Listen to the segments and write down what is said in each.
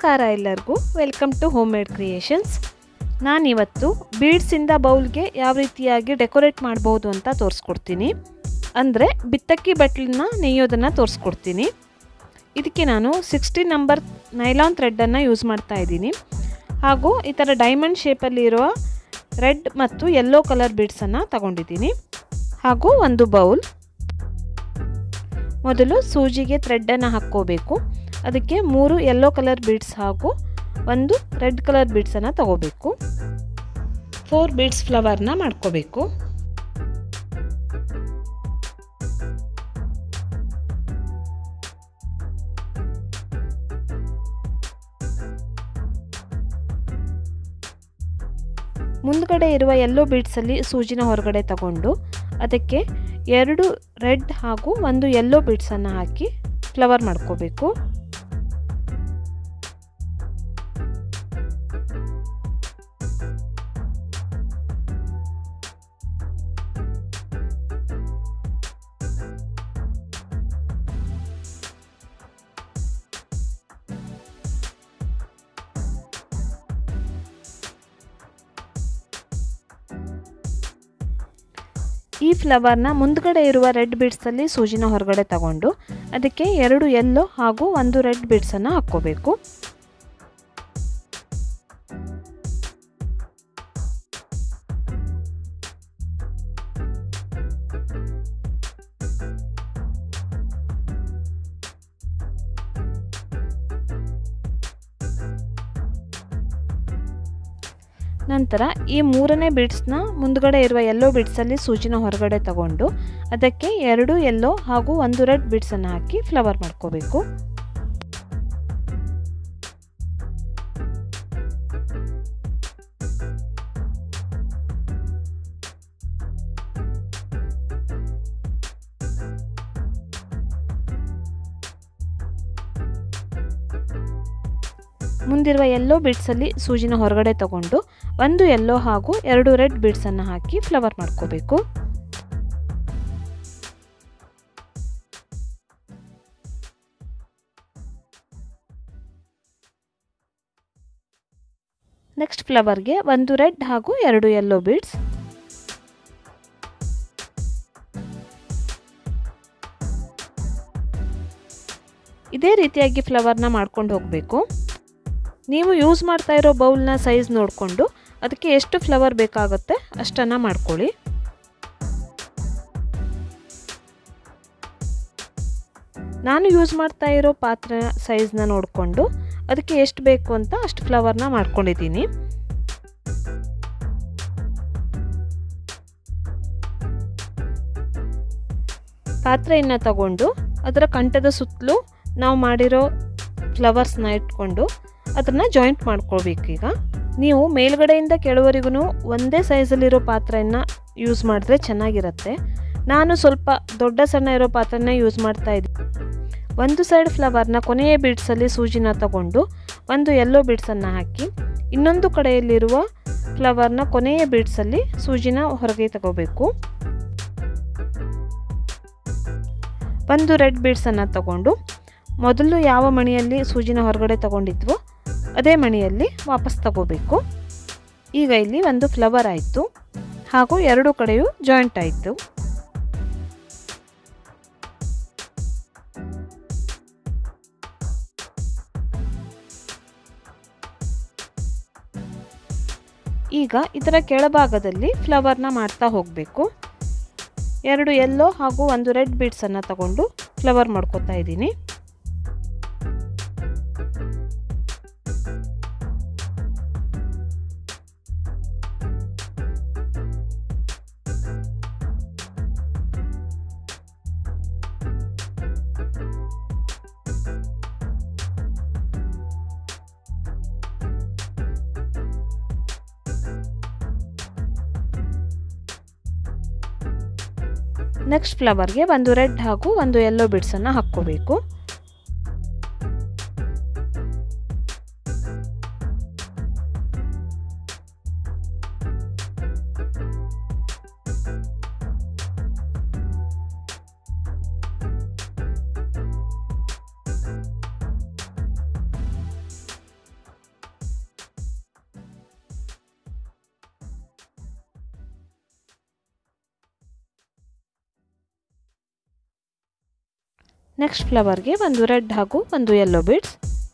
ನಮಸ್ಕಾರ ಎಲ್ಲರಿಗೂ welcome to home made creations ನಾನಿವತ್ತು ಬೀಡ್ಸಿಂದ ಬೌಲ್ಗೆ ಯಾವ ರೀತಿಯಾಗಿ ಡೆಕೋರೇಟ್ ಮಾಡ್ಬೋದು ಅಂತ ತೋರಿಸ್ಕೊಡ್ತೀನಿ ಅಂದರೆ ಬಿತ್ತಕ್ಕಿ ಬಟ್ಲನ್ನ ನೇಯೋದನ್ನು ತೋರಿಸ್ಕೊಡ್ತೀನಿ ಇದಕ್ಕೆ ನಾನು ಸಿಕ್ಸ್ಟಿ ನಂಬರ್ ನೈಲಾನ್ ಥ್ರೆಡ್ಡನ್ನು ಯೂಸ್ ಮಾಡ್ತಾ ಇದ್ದೀನಿ ಹಾಗೂ ಈ ಥರ ಡೈಮಂಡ್ ಶೇಪಲ್ಲಿರುವ ರೆಡ್ ಮತ್ತು ಯೆಲ್ಲೋ ಕಲರ್ ಬೀಡ್ಸನ್ನು ತಗೊಂಡಿದ್ದೀನಿ ಹಾಗೂ ಒಂದು ಬೌಲ್ ಮೊದಲು ಸೂಜಿಗೆ ಥ್ರೆಡ್ಡನ್ನು ಹಾಕ್ಕೋಬೇಕು ಅದಕ್ಕೆ ಮೂರು ಯೆಲ್ಲೋ ಕಲರ್ ಬೀಡ್ಸ್ ಹಾಗೂ ಒಂದು ರೆಡ್ ಕಲರ್ ಬೀಡ್ಸನ್ನು ತಗೋಬೇಕು ಫೋರ್ ಬೀಡ್ಸ್ ಫ್ಲವರ್ನ ಮಾಡ್ಕೋಬೇಕು ಮುಂದ್ಗಡೆ ಇರುವ ಯೆಲ್ಲೋ ಬೀಡ್ಸಲ್ಲಿ ಸೂಜಿನ ಹೊರಗಡೆ ತಗೊಂಡು ಅದಕ್ಕೆ ಎರಡು ರೆಡ್ ಹಾಗೂ ಒಂದು ಯೆಲ್ಲೋ ಬೀಡ್ಸನ್ನು ಹಾಕಿ ಫ್ಲವರ್ ಮಾಡ್ಕೋಬೇಕು ಈ ಫ್ಲವರ್ನ ಮುಂದ್ಗಡೆ ಇರುವ ರೆಡ್ ಬೀಡ್ಸಲ್ಲಿ ಸೂಜಿನ ಹೊರಗಡೆ ತಗೊಂಡು ಅದಕ್ಕೆ ಎರಡು ಯೆಲ್ಲೋ ಹಾಗೂ ಒಂದು ರೆಡ್ ಬೀಡ್ಸನ್ನು ಹಾಕ್ಕೋಬೇಕು ನಂತರ ಈ ಮೂರನೇ ಬಿಡ್ಸ್ನ ಮುಂದ್ಗಡೆ ಇರುವ ಯೆಲ್ಲೋ ಬಿಡ್ಸಲ್ಲಿ ಸೂಜಿನ ಹೊರಗಡೆ ತಗೊಂಡು ಅದಕ್ಕೆ ಎರಡು ಯೆಲ್ಲೋ ಹಾಗೂ ಒಂದು ರೆಡ್ ಬಿಡ್ಸನ್ನು ಹಾಕಿ ಫ್ಲವರ್ ಮಾಡ್ಕೋಬೇಕು ಮುಂದಿರುವ ಯೆಲ್ಲೋ ಬಿಡ್ಸಲ್ಲಿ ಸೂಜಿನ ಹೊರಗಡೆ ತಗೊಂಡು ಒಂದು ಯೆಲ್ಲೋ ಹಾಗೂ ಎರಡು ರೆಡ್ ಬೀಡ್ಸನ್ನು ಹಾಕಿ ಫ್ಲವರ್ ಮಾಡ್ಕೋಬೇಕು ನೆಕ್ಸ್ಟ್ ಫ್ಲವರ್ಗೆ ಒಂದು ರೆಡ್ ಹಾಗೂ ಎರಡು ಯೆಲ್ಲೋ ಬೀಡ್ಸ್ ಇದೇ ರೀತಿಯಾಗಿ ಫ್ಲವರ್ನ ಮಾಡ್ಕೊಂಡು ಹೋಗಬೇಕು ನೀವು ಯೂಸ್ ಮಾಡ್ತಾ ಇರೋ ಬೌಲ್ನ ಸೈಜ್ ನೋಡಿಕೊಂಡು ಅದಕ್ಕೆ ಎಷ್ಟು ಫ್ಲವರ್ ಬೇಕಾಗುತ್ತೆ ಅಷ್ಟನ್ನು ಮಾಡ್ಕೊಳ್ಳಿ ನಾನು ಯೂಸ್ ಮಾಡ್ತಾ ಇರೋ ಪಾತ್ರೆ ಸೈಜ್ನ ನೋಡಿಕೊಂಡು ಅದಕ್ಕೆ ಎಷ್ಟು ಬೇಕು ಅಂತ ಅಷ್ಟು ಫ್ಲವರ್ನ ಮಾಡ್ಕೊಂಡಿದ್ದೀನಿ ಪಾತ್ರೆಯನ್ನು ತಗೊಂಡು ಅದರ ಕಂಠದ ಸುತ್ತಲೂ ನಾವು ಮಾಡಿರೋ ಫ್ಲವರ್ಸ್ನ ಇಟ್ಕೊಂಡು ಅದನ್ನು ಜಾಯಿಂಟ್ ಮಾಡ್ಕೊಳ್ಬೇಕೀಗ ನೀವು ಮೇಲ್ಗಡೆಯಿಂದ ಕೆಳವರೆಗೂ ಒಂದೇ ಸೈಜಲ್ಲಿರೋ ಪಾತ್ರೆಯನ್ನು ಯೂಸ್ ಮಾಡಿದ್ರೆ ಚೆನ್ನಾಗಿರುತ್ತೆ ನಾನು ಸ್ವಲ್ಪ ದೊಡ್ಡ ಸಣ್ಣ ಇರೋ ಪಾತ್ರೆನ ಯೂಸ್ ಮಾಡ್ತಾ ಇದ್ದೀನಿ ಒಂದು ಸೈಡ್ ಫ್ಲವರ್ನ ಕೊನೆಯ ಬೀಡ್ಸಲ್ಲಿ ಸೂಜಿನ ತಗೊಂಡು ಒಂದು ಯೆಲ್ಲೋ ಬೀಡ್ಸನ್ನು ಹಾಕಿ ಇನ್ನೊಂದು ಕಡೆಯಲ್ಲಿರುವ ಫ್ಲವರ್ನ ಕೊನೆಯ ಬೀಡ್ಸಲ್ಲಿ ಸೂಜಿನ ಹೊರಗೆ ತಗೋಬೇಕು ಒಂದು ರೆಡ್ ಬೀಡ್ಸನ್ನು ತಗೊಂಡು ಮೊದಲು ಯಾವ ಮಣಿಯಲ್ಲಿ ಸೂಜಿನ ಹೊರಗಡೆ ತಗೊಂಡಿದ್ವೋ ಅದೇ ಮಣಿಯಲ್ಲಿ ವಾಪಸ್ ತಗೋಬೇಕು ಈಗ ಇಲ್ಲಿ ಒಂದು ಫ್ಲವರ್ ಆಯಿತು ಹಾಗೂ ಎರಡು ಕಡೆಯೂ ಜಾಯಿಂಟ್ ಆಯಿತು ಈಗ ಇದರ ಕೆಳಭಾಗದಲ್ಲಿ ಫ್ಲವರ್ನ ಮಾಡ್ತಾ ಹೋಗಬೇಕು ಎರಡು ಯೆಲ್ಲೋ ಹಾಗೂ ಒಂದು ರೆಡ್ ಬೀಡ್ಸನ್ನು ತಗೊಂಡು ಫ್ಲವರ್ ಮಾಡ್ಕೋತಾ ಇದ್ದೀನಿ ನೆಕ್ಸ್ಟ್ ಫ್ಲವರ್ಗೆ ಒಂದು ರೆಡ್ ಹಾಗೂ ಒಂದು ಯೆಲ್ಲೋ ಬಿಡ್ಸನ್ನು ಹಾಕ್ಕೋಬೇಕು ನೆಕ್ಸ್ಟ್ ಫ್ಲವರ್ಗೆ ಒಂದು ರೆಡ್ ಹಾಗೂ ಒಂದು ಯೆಲ್ಲೋ ಬೀಡ್ಸ್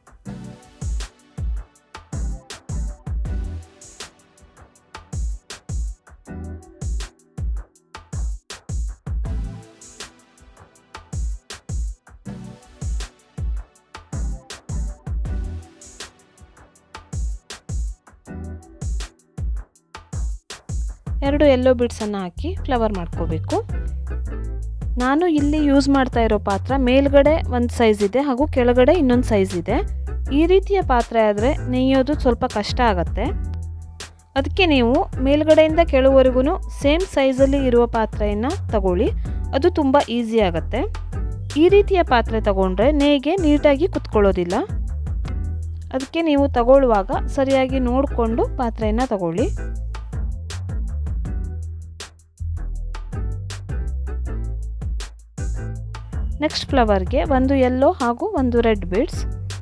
ಎರಡು ಯೆಲ್ಲೋ ಬೀಡ್ಸನ್ನು ಹಾಕಿ ಫ್ಲವರ್ ಮಾಡ್ಕೋಬೇಕು ನಾನು ಇಲ್ಲಿ ಯೂಸ್ ಮಾಡ್ತಾ ಇರೋ ಪಾತ್ರ ಮೇಲ್ಗಡೆ ಒಂದು ಸೈಜ್ ಇದೆ ಹಾಗೂ ಕೆಳಗಡೆ ಇನ್ನೊಂದು ಸೈಜ್ ಇದೆ ಈ ರೀತಿಯ ಪಾತ್ರೆ ಆದರೆ ನೇಯೋದು ಸ್ವಲ್ಪ ಕಷ್ಟ ಆಗುತ್ತೆ ಅದಕ್ಕೆ ನೀವು ಮೇಲ್ಗಡೆಯಿಂದ ಕೆಳವರೆಗೂ ಸೇಮ್ ಸೈಜಲ್ಲಿ ಇರುವ ಪಾತ್ರೆಯನ್ನು ತಗೊಳ್ಳಿ ಅದು ತುಂಬ ಈಸಿ ಆಗುತ್ತೆ ಈ ರೀತಿಯ ಪಾತ್ರೆ ತಗೊಂಡ್ರೆ ನೇಯ್ಗೆ ನೀಟಾಗಿ ಕುತ್ಕೊಳ್ಳೋದಿಲ್ಲ ಅದಕ್ಕೆ ನೀವು ತಗೊಳ್ಳುವಾಗ ಸರಿಯಾಗಿ ನೋಡಿಕೊಂಡು ಪಾತ್ರೆಯನ್ನು ತಗೊಳ್ಳಿ ನೆಕ್ಸ್ಟ್ ಫ್ಲವರ್ಗೆ ಒಂದು ಯೆಲ್ಲೋ ಹಾಗೂ ಒಂದು ರೆಡ್ ಬೀಡ್ಸ್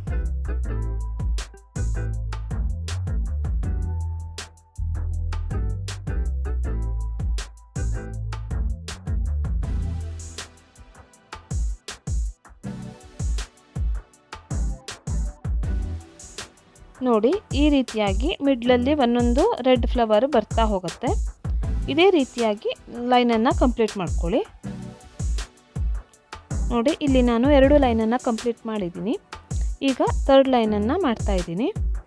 ನೋಡಿ ಈ ರೀತಿಯಾಗಿ ಮಿಡ್ಲಲ್ಲಿ ಒಂದೊಂದು ರೆಡ್ ಫ್ಲವರ್ ಬರ್ತಾ ಹೋಗುತ್ತೆ ಇದೇ ರೀತಿಯಾಗಿ ಲೈನನ್ನು ಕಂಪ್ಲೀಟ್ ಮಾಡ್ಕೊಳ್ಳಿ ನೋಡಿ ಇಲ್ಲಿ ನಾನು ಎರಡು ಲೈನನ್ನು ಕಂಪ್ಲೀಟ್ ಮಾಡಿದ್ದೀನಿ ಈಗ ಥರ್ಡ್ ಲೈನನ್ನು ಮಾಡ್ತಾ ಇದ್ದೀನಿ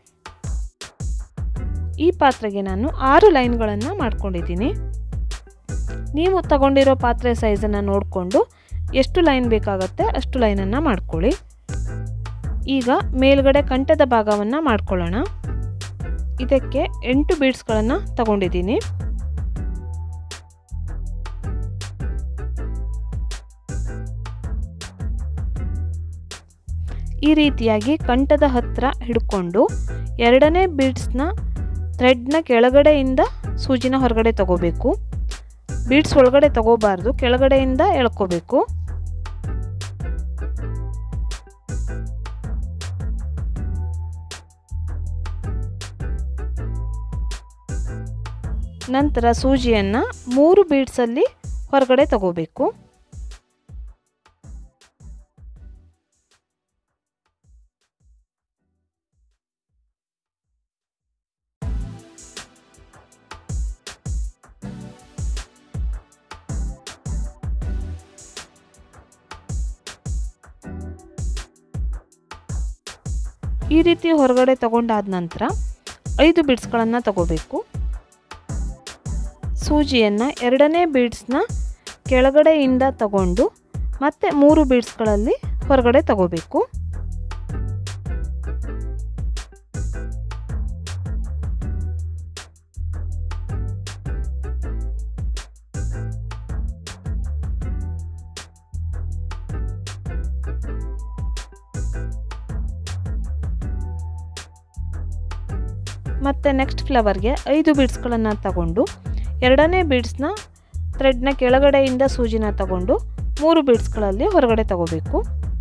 ಈ ಪಾತ್ರೆಗೆ ನಾನು ಆರು ಲೈನ್ಗಳನ್ನು ಮಾಡ್ಕೊಂಡಿದ್ದೀನಿ ನೀವು ತಗೊಂಡಿರೋ ಪಾತ್ರೆ ಸೈಜನ್ನು ನೋಡಿಕೊಂಡು ಎಷ್ಟು ಲೈನ್ ಬೇಕಾಗುತ್ತೆ ಅಷ್ಟು ಲೈನನ್ನು ಮಾಡ್ಕೊಳ್ಳಿ ಈಗ ಮೇಲ್ಗಡೆ ಕಂಠದ ಭಾಗವನ್ನು ಮಾಡ್ಕೊಳ್ಳೋಣ ಇದಕ್ಕೆ ಎಂಟು ಬೀಡ್ಸ್ಗಳನ್ನು ತಗೊಂಡಿದ್ದೀನಿ ಈ ರೀತಿಯಾಗಿ ಕಂಠದ ಹತ್ತಿರ ಹಿಡ್ಕೊಂಡು ಎರಡನೇ ಬೀಡ್ಸ್ನ ಥ್ರೆಡ್ನ ಕೆಳಗಡೆಯಿಂದ ಸೂಜಿನ ಹೊರಗಡೆ ತಗೋಬೇಕು ಬೀಡ್ಸ್ ಒಳಗಡೆ ತಗೋಬಾರ್ದು ಕೆಳಗಡೆಯಿಂದ ಎಳ್ಕೋಬೇಕು ನಂತರ ಸೂಜಿಯನ್ನು ಮೂರು ಬೀಡ್ಸಲ್ಲಿ ಹೊರಗಡೆ ತಗೋಬೇಕು ಈ ರೀತಿ ಹೊರಗಡೆ ತಗೊಂಡಾದ ನಂತರ ಐದು ಬೀಡ್ಸ್ಗಳನ್ನು ತಗೋಬೇಕು ಸೂಜಿಯನ್ನು ಎರಡನೇ ಬೀಡ್ಸ್ನ ಕೆಳಗಡೆಯಿಂದ ತಗೊಂಡು ಮತ್ತೆ ಮೂರು ಬೀಡ್ಸ್ಗಳಲ್ಲಿ ಹೊರಗಡೆ ತಗೋಬೇಕು ಮತ್ತು ನೆಕ್ಸ್ಟ್ ಫ್ಲವರ್ಗೆ ಐದು ಬೀಡ್ಸ್ಗಳನ್ನು ತಗೊಂಡು ಎರಡನೇ ಬೀಡ್ಸ್ನ ಥ್ರೆಡ್ನ ಕೆಳಗಡೆಯಿಂದ ಸೂಜಿನ ತಗೊಂಡು ಮೂರು ಬೀಡ್ಸ್ಗಳಲ್ಲಿ ಹೊರಗಡೆ ತಗೋಬೇಕು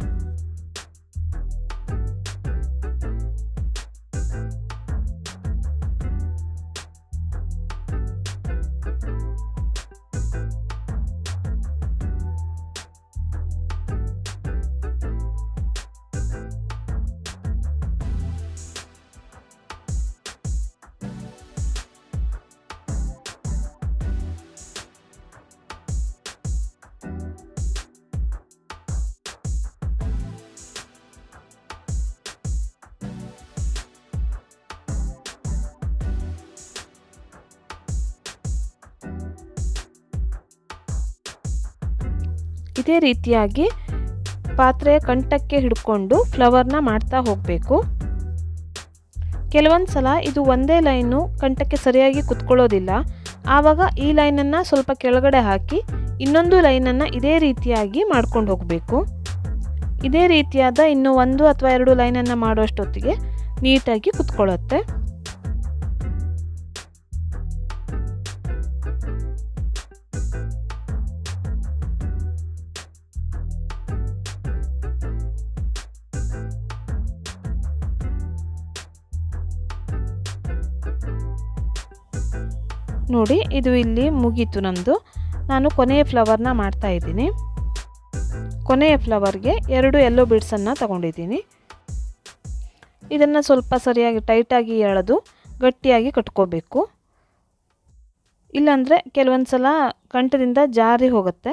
ಇದೇ ರೀತಿಯಾಗಿ ಪಾತ್ರೆಯ ಕಂಠಕ್ಕೆ ಹಿಡ್ಕೊಂಡು ಫ್ಲವರ್ನ ಮಾಡ್ತಾ ಹೋಗಬೇಕು ಕೆಲವೊಂದು ಸಲ ಇದು ಒಂದೇ ಲೈನು ಕಂಠಕ್ಕೆ ಸರಿಯಾಗಿ ಕುತ್ಕೊಳ್ಳೋದಿಲ್ಲ ಆವಾಗ ಈ ಲೈನನ್ನು ಸ್ವಲ್ಪ ಕೆಳಗಡೆ ಹಾಕಿ ಇನ್ನೊಂದು ಲೈನನ್ನು ಇದೇ ರೀತಿಯಾಗಿ ಮಾಡ್ಕೊಂಡು ಹೋಗಬೇಕು ಇದೇ ರೀತಿಯಾದ ಇನ್ನು ಒಂದು ಅಥವಾ ಎರಡು ಲೈನನ್ನು ಮಾಡುವಷ್ಟೊತ್ತಿಗೆ ನೀಟಾಗಿ ಕುತ್ಕೊಳ್ಳುತ್ತೆ ನೋಡಿ ಇದು ಇಲ್ಲಿ ಮುಗೀತು ನಮ್ಮದು ನಾನು ಕೊನೆಯ ಫ್ಲವರ್ನ ಮಾಡ್ತಾ ಇದ್ದೀನಿ ಕೊನೆಯ ಫ್ಲವರ್ಗೆ ಎರಡು ಎಲ್ಲೋ ಬೀಡ್ಸನ್ನು ತಗೊಂಡಿದ್ದೀನಿ ಇದನ್ನು ಸ್ವಲ್ಪ ಸರಿಯಾಗಿ ಟೈಟಾಗಿ ಎಳೆದು ಗಟ್ಟಿಯಾಗಿ ಕಟ್ಕೋಬೇಕು ಇಲ್ಲಾಂದರೆ ಕೆಲವೊಂದು ಸಲ ಕಂಠದಿಂದ ಜಾರಿ ಹೋಗುತ್ತೆ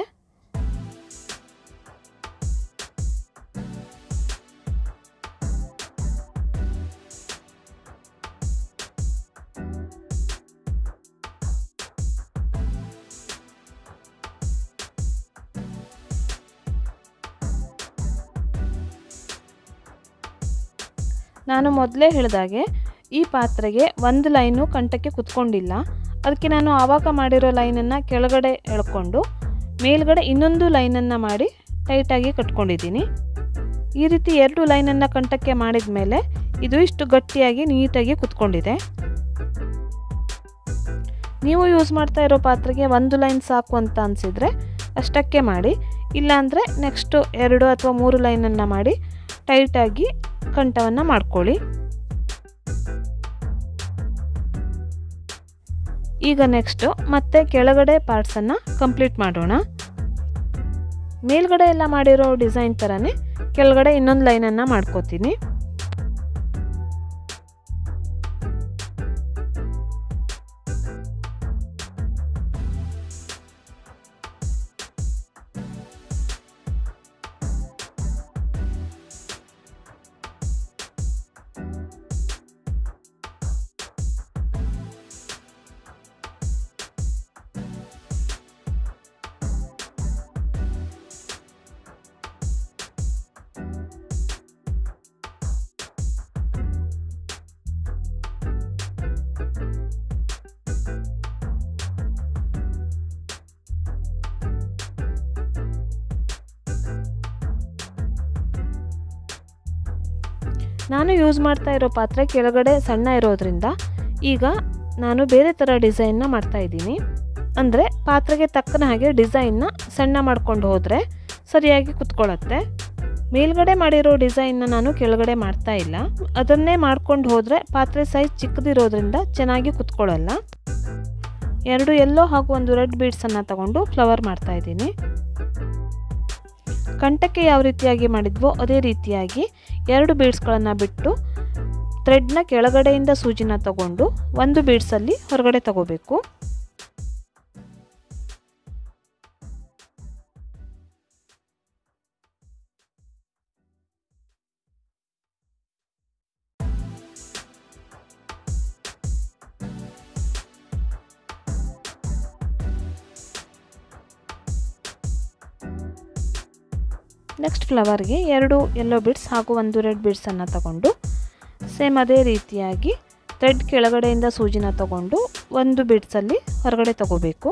ನಾನು ಮೊದಲೇ ಹೇಳಿದಾಗೆ ಈ ಪಾತ್ರೆಗೆ ಒಂದು ಲೈನು ಕಂಠಕ್ಕೆ ಕುತ್ಕೊಂಡಿಲ್ಲ ಅದಕ್ಕೆ ನಾನು ಆವಾಗ ಮಾಡಿರೋ ಲೈನನ್ನು ಕೆಳಗಡೆ ಎಳ್ಕೊಂಡು ಮೇಲ್ಗಡೆ ಇನ್ನೊಂದು ಲೈನನ್ನು ಮಾಡಿ ಟೈಟಾಗಿ ಕಟ್ಕೊಂಡಿದ್ದೀನಿ ಈ ರೀತಿ ಎರಡು ಲೈನನ್ನು ಕಂಠಕ್ಕೆ ಮಾಡಿದ ಮೇಲೆ ಇದು ಇಷ್ಟು ಗಟ್ಟಿಯಾಗಿ ನೀಟಾಗಿ ಕುತ್ಕೊಂಡಿದೆ ನೀವು ಯೂಸ್ ಮಾಡ್ತಾ ಇರೋ ಪಾತ್ರೆಗೆ ಒಂದು ಲೈನ್ ಸಾಕು ಅಂತ ಅನಿಸಿದರೆ ಅಷ್ಟಕ್ಕೆ ಮಾಡಿ ಇಲ್ಲಾಂದರೆ ನೆಕ್ಸ್ಟು ಎರಡು ಅಥವಾ ಮೂರು ಲೈನನ್ನು ಮಾಡಿ ಟೈಟಾಗಿ ಕಂಠವನ್ನು ಮಾಡ್ಕೊಳ್ಳಿ ಈಗ ನೆಕ್ಸ್ಟು ಮತ್ತೆ ಕೆಳಗಡೆ ಪಾರ್ಟ್ಸನ್ನು ಕಂಪ್ಲೀಟ್ ಮಾಡೋಣ ಮೇಲ್ಗಡೆ ಎಲ್ಲ ಮಾಡಿರೋ ಡಿಸೈನ್ ಥರನೇ ಕೆಳಗಡೆ ಇನ್ನೊಂದು ಲೈನನ್ನು ಮಾಡ್ಕೋತೀನಿ ನಾನು ಯೂಸ್ ಮಾಡ್ತಾ ಇರೋ ಪಾತ್ರೆ ಕೆಳಗಡೆ ಸಣ್ಣ ಇರೋದ್ರಿಂದ ಈಗ ನಾನು ಬೇರೆ ಥರ ಡಿಸೈನ್ನ ಮಾಡ್ತಾಯಿದ್ದೀನಿ ಅಂದರೆ ಪಾತ್ರೆಗೆ ತಕ್ಕನ ಹಾಗೆ ಡಿಸೈನ್ನ ಸಣ್ಣ ಮಾಡ್ಕೊಂಡು ಹೋದರೆ ಸರಿಯಾಗಿ ಕುತ್ಕೊಳ್ಳುತ್ತೆ ಮೇಲ್ಗಡೆ ಮಾಡಿರೋ ಡಿಸೈನ್ನ ನಾನು ಕೆಳಗಡೆ ಮಾಡ್ತಾ ಇಲ್ಲ ಅದನ್ನೇ ಮಾಡ್ಕೊಂಡು ಹೋದರೆ ಪಾತ್ರೆ ಸೈಜ್ ಚಿಕ್ಕದಿರೋದ್ರಿಂದ ಚೆನ್ನಾಗಿ ಕುತ್ಕೊಳ್ಳಲ್ಲ ಎರಡು ಎಲ್ಲೋ ಹಾಗೂ ಒಂದು ರೆಡ್ ಬೀಡ್ಸನ್ನು ತಗೊಂಡು ಫ್ಲವರ್ ಮಾಡ್ತಾ ಇದ್ದೀನಿ ಕಂಠಕ್ಕೆ ಯಾವ ರೀತಿಯಾಗಿ ಮಾಡಿದ್ವೋ ಅದೇ ರೀತಿಯಾಗಿ ಎರಡು ಬೀಡ್ಸ್ಗಳನ್ನು ಬಿಟ್ಟು ಥ್ರೆಡ್ನ ಕೆಳಗಡೆಯಿಂದ ಸೂಜಿನ ತಗೊಂಡು ಒಂದು ಬೀಡ್ಸಲ್ಲಿ ಹೊರಗಡೆ ತಗೋಬೇಕು ನೆಕ್ಸ್ಟ್ ಫ್ಲವರ್ಗೆ ಎರಡು ಯೆಲ್ಲೋ ಬೀಡ್ಸ್ ಹಾಗೂ ಒಂದು ರೆಡ್ ಬೀಡ್ಸನ್ನು ತಗೊಂಡು ಸೇಮ್ ಅದೇ ರೀತಿಯಾಗಿ ಥ್ರೆಡ್ ಕೆಳಗಡೆಯಿಂದ ಸೂಜಿನ ತಗೊಂಡು ಒಂದು ಬೀಡ್ಸಲ್ಲಿ ಹೊರಗಡೆ ತಗೋಬೇಕು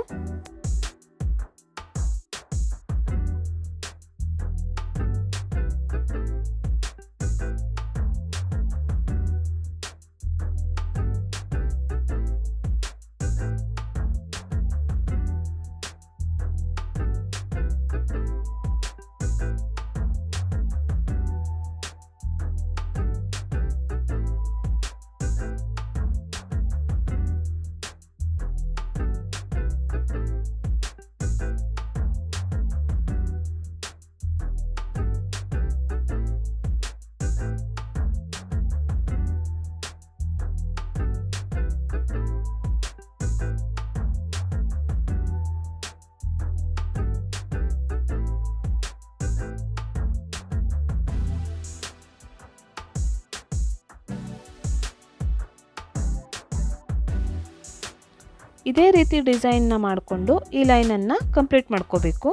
ಇದೇ ರೀತಿ ಡಿಸೈನ್ನ ಮಾಡಿಕೊಂಡು ಈ ಲೈನನ್ನು ಕಂಪ್ಲೀಟ್ ಮಾಡ್ಕೋಬೇಕು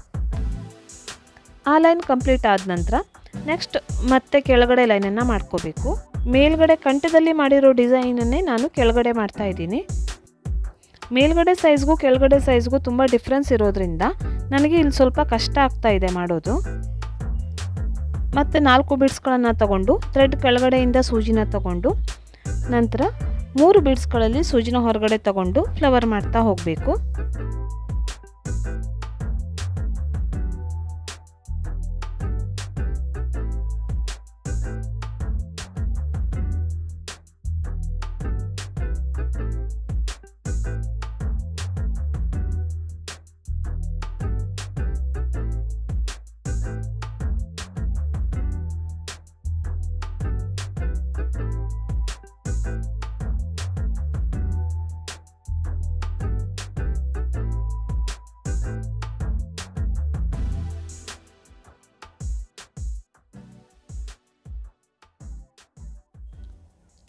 ಆ ಲೈನ್ ಕಂಪ್ಲೀಟ್ ಆದ ನಂತರ ನೆಕ್ಸ್ಟ್ ಮತ್ತೆ ಕೆಳಗಡೆ ಲೈನನ್ನು ಮಾಡ್ಕೋಬೇಕು ಮೇಲ್ಗಡೆ ಕಂಠದಲ್ಲಿ ಮಾಡಿರೋ ಡಿಸೈನನ್ನೇ ನಾನು ಕೆಳಗಡೆ ಮಾಡ್ತಾ ಇದ್ದೀನಿ ಮೇಲ್ಗಡೆ ಸೈಜ್ಗೂ ಕೆಳಗಡೆ ಸೈಜ್ಗೂ ತುಂಬ ಡಿಫ್ರೆನ್ಸ್ ಇರೋದ್ರಿಂದ ನನಗೆ ಇಲ್ಲಿ ಸ್ವಲ್ಪ ಕಷ್ಟ ಆಗ್ತಾ ಇದೆ ಮಾಡೋದು ಮತ್ತು ನಾಲ್ಕು ಬೀಡ್ಸ್ಗಳನ್ನು ತಗೊಂಡು ಥ್ರೆಡ್ ಕೆಳಗಡೆಯಿಂದ ಸೂಜಿನ ತಗೊಂಡು ನಂತರ ಮೂರು ಬೀಡ್ಸ್ಗಳಲ್ಲಿ ಸೂಜಿನ ಹೊರಗಡೆ ತಗೊಂಡು ಫ್ಲವರ್ ಮಾಡ್ತಾ ಹೋಗಬೇಕು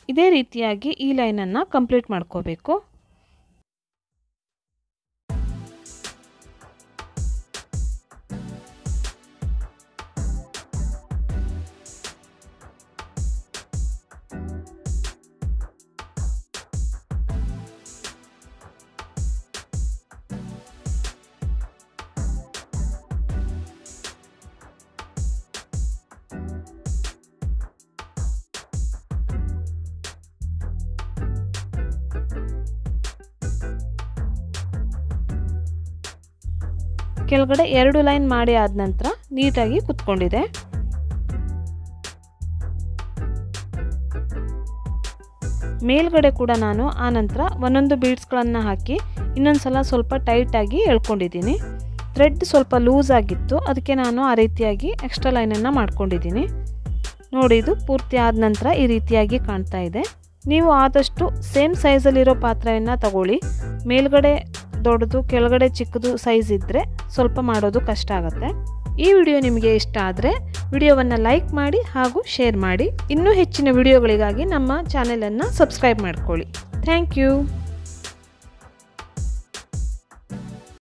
ಇದೇ ರೀತಿಯಾಗಿ ಈ ಲೈನನ್ನು ಕಂಪ್ಲೀಟ್ ಮಾಡ್ಕೋಬೇಕು ಕೆಳಗಡೆ ಎರಡು ಲೈನ್ ಮಾಡಿ ಆದ ನಂತರ ನೀಟಾಗಿ ಕುತ್ಕೊಂಡಿದೆ ಮೇಲ್ಗಡೆ ಕೂಡ ನಾನು ಆ ನಂತರ ಒಂದೊಂದು ಬೀಡ್ಸ್ಗಳನ್ನು ಹಾಕಿ ಇನ್ನೊಂದು ಸಲ ಸ್ವಲ್ಪ ಟೈಟಾಗಿ ಎಳ್ಕೊಂಡಿದ್ದೀನಿ ಥ್ರೆಡ್ ಸ್ವಲ್ಪ ಲೂಸ್ ಆಗಿತ್ತು ಅದಕ್ಕೆ ನಾನು ಆ ರೀತಿಯಾಗಿ ಎಕ್ಸ್ಟ್ರಾ ಲೈನನ್ನು ಮಾಡ್ಕೊಂಡಿದ್ದೀನಿ ನೋಡಿ ಇದು ಪೂರ್ತಿ ಆದ ನಂತರ ಈ ರೀತಿಯಾಗಿ ಕಾಣ್ತಾ ಇದೆ ನೀವು ಆದಷ್ಟು ಸೇಮ್ ಸೈಜಲ್ಲಿರೋ ಪಾತ್ರೆಯನ್ನು ತಗೊಳ್ಳಿ ಮೇಲ್ಗಡೆ ದೊಡ್ಡದು ಕೆಳಗಡೆ ಚಿಕ್ಕದು ಸೈಜ್ ಇದ್ದರೆ ಸ್ವಲ್ಪ ಮಾಡೋದು ಕಷ್ಟ ಆಗುತ್ತೆ ಈ ವಿಡಿಯೋ ನಿಮಗೆ ಇಷ್ಟ ಆದರೆ ವಿಡಿಯೋವನ್ನು ಲೈಕ್ ಮಾಡಿ ಹಾಗೂ ಶೇರ್ ಮಾಡಿ ಇನ್ನೂ ಹೆಚ್ಚಿನ ವಿಡಿಯೋಗಳಿಗಾಗಿ ನಮ್ಮ ಚಾನೆಲನ್ನು ಸಬ್ಸ್ಕ್ರೈಬ್ ಮಾಡ್ಕೊಳ್ಳಿ ಥ್ಯಾಂಕ್ ಯು